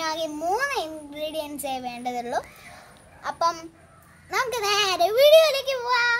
ആകെ മൂന്ന് ഇൻഗ്രീഡിയൻസേ വേണ്ടതുള്ളൂ അപ്പം നമുക്ക് നേരെ വീഡിയോയിലേക്ക് പോവാം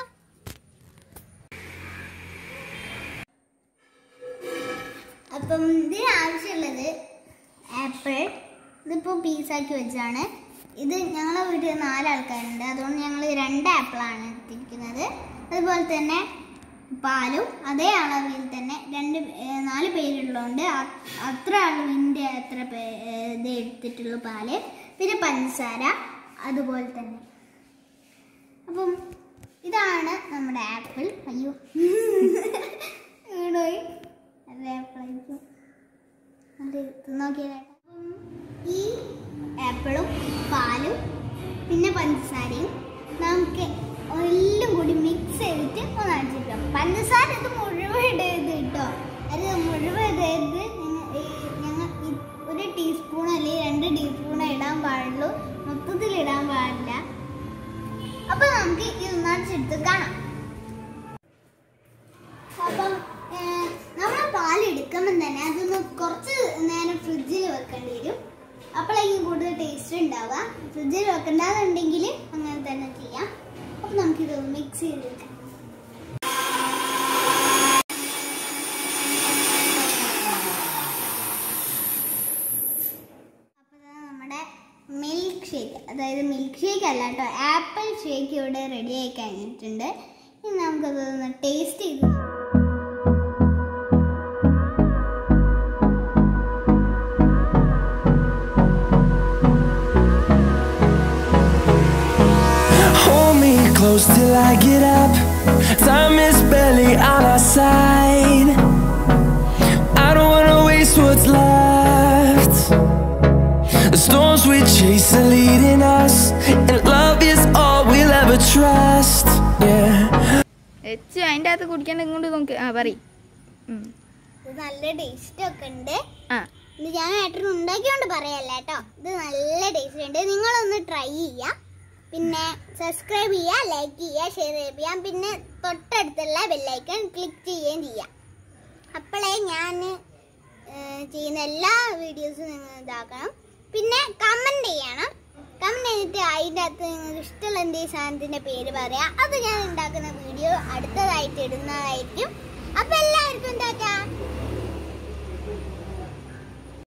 അപ്പം ഇതിന് ആവശ്യമുള്ളത് ആപ്പിൾ ഇതിപ്പോൾ പീസാക്കി വെച്ചാണ് ഇത് ഞങ്ങളെ വീട്ടിൽ നാലാൾക്കാരുണ്ട് അതുകൊണ്ട് ഞങ്ങൾ രണ്ട് ആപ്പിളാണ് എടുത്തിരിക്കുന്നത് അതുപോലെ തന്നെ പാലും അതേ അളവിൽ തന്നെ രണ്ട് ഏർ നാല് പേരുള്ളതുകൊണ്ട് അ- അത്ര അളവിൻ്റെ അത്ര പേ- ഏർ ഇത് എടുത്തിട്ടുള്ളൂ പാല് പിന്നെ പഞ്ചസാര അതുപോലെ തന്നെ അപ്പം ഇതാണ് നമ്മുടെ ആപ്പിൾ അയ്യോ വീണോയി അത് ആപ്പിളായിരിക്കും അത് നോക്കിയാൽ ഈ ആപ്പിളും പാലും പിന്നെ പഞ്ചസാരയും നമുക്ക് എല്ലാം കൂടി മിക്സ് ചെയ്തിട്ട് ഒന്ന് അടിച്ചിരിക്കാം പഞ്ചസാര ഇത് മുഴുവൻ ഇടരുത് കേട്ടോ അത് മുഴുവൻ ഇടരുത് ഞങ്ങ- ഈ ഞങ്ങൾ ഈ ഒരു ടീസ്പൂൺ അല്ലെങ്കിൽ രണ്ട് ടീസ്പൂൺ ഇടാൻ പാടുള്ളൂ മൊത്തത്തിൽ ഇടാൻ പാടില്ല അപ്പൊ നമുക്ക് ഇത് അടിച്ചെടുത്ത് കാണാം അപ്പം നമ്മൾ പാൽ എടുക്കുമ്പോൾ തന്നെ അതൊന്ന് കുറച്ച് നേരം ഫ്രിഡ്ജിൽ വെക്കേണ്ടി വരും അപ്പോഴേക്കും കൂടുതൽ ടേസ്റ്റ് ഉണ്ടാവുക ഫ്രിഡ്ജിൽ വെക്കണ്ടെന്നുണ്ടെങ്കിൽ അങ്ങനെ തന്നെ ചെയ്യാം അപ്പം നമുക്കിത് മിക്സ് ചെയ്തെടുക്കാം അപ്പോൾ ദാ നമ്മുടെ മിൽക്ക് ഷേക്ക് അതായത് മിൽക്ക് ഷേക്ക് അല്ല കേട്ടോ ആപ്പിൾ ഷേക്ക് ഇവിടെ റെഡി ആയി കഴിഞ്ഞിട്ടുണ്ട് ഇനി നമുക്കത് ഒന്ന് ടേസ്റ്റ് ചെയ്ത് നോക്കാം. Hold me close till I get up. Time is barely on our side. I don't wanna waste what's left. The storms we chase are leading us, and love is all we'll ever trust. Yeah. എച്ച് അതിൻ്റെ അകത്ത് കുടിക്കാണ്ട് ഇങ്ങോട്ട് നോക്ക് ആ പറ ഇത് നല്ല taste ഒക്കെ ഉണ്ട് ആ ഇത് ഞാൻ ഏട്ടന് ഉണ്ടാക്കിയോണ്ട് പറയല്ല കേട്ടോ ഇത് നല്ല ടേസ്റ്റ് ഉണ്ട് നിങ്ങളൊന്ന് ട്രൈ ചെയ്യുക പിന്നെ സബ്സ്ക്രൈബ് ചെയ്യുക ലൈക്ക് ചെയ്യുക ഷെയർ ചെയ്യാം പിന്നെ തൊട്ടടുത്തുള്ള ബെല്ലൈക്കൺ ക്ലിക്ക് ചെയ്യുകയും ചെയ്യാം അപ്പോഴേ ഞാൻ ചെയ്യുന്ന എല്ലാ വീഡിയോസും നിങ്ങൾ ഇതാക്കണം പിന്നെ കമൻറ്റ് ചെയ്യണം കമൻറ്റ് ചെയ്തിട്ട് അതിൻ്റെ അകത്ത് നിങ്ങൾക്ക് ഇഷ്ടമുള്ള എന്തെങ്കിലും സാധനത്തിൻ്റെ പേര് പറയാം അത് ഞാൻ ഉണ്ടാക്കുന്ന വീഡിയോ അടുത്തതായിട്ട് ഇടുന്നതായിരിക്കും അപ്പോൾ എല്ലാവർക്കും എന്താ